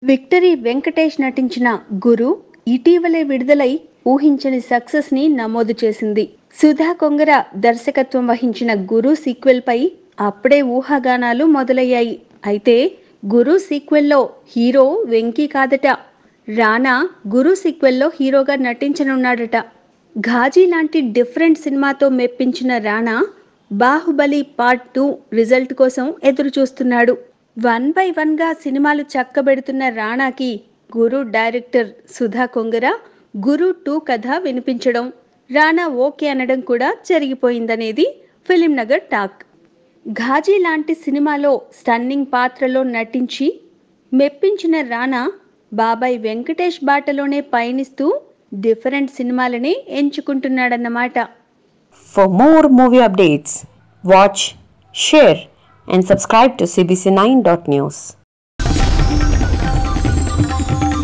Victory Venkatesh నటించిన గురు ఇటీవలే విడుదలై ఊహించని సక్సెస్ ని నమోదు చేసింది సుధా కొంగర దర్శకత్వం వహించిన గురు సీక్వెల్ పై అప్పుడే ఊహాగానాలు మొదలయ్యాయి అయితే గురు సీక్వెల్లో హీరో వెంకీ కాదట రానా గురు సీక్వెల్లో హీరోగా నటించనున్నాడట ఘాజీ లాంటి డిఫరెంట్ సినిమాతో మెప్పించిన Rana Baahubali part two result కోసం ఎదురు చూస్తున్నాడు వన్ బై వన్గా సినిమాలు చక్కబెడుతున్న రానాకి గురు డైరెక్టర్ సుధా కొంగర గురు టూ కథ వినిపించడం రానా ఓకే అనడం కూడా జరిగిపోయిందనేది ఫిలిం నగర్ టాక్ ఘాజీ లాంటి సినిమాలో స్టన్నింగ్ పాత్రలో నటించి మెప్పించిన రానా బాబాయ్ వెంకటేష్ బాటలోనే పయనిస్తూ డిఫరెంట్ సినిమాలని ఎంచుకుంటున్నాడన్నమాట For more movie updates, watch, share, and subscribe to CBC9.news.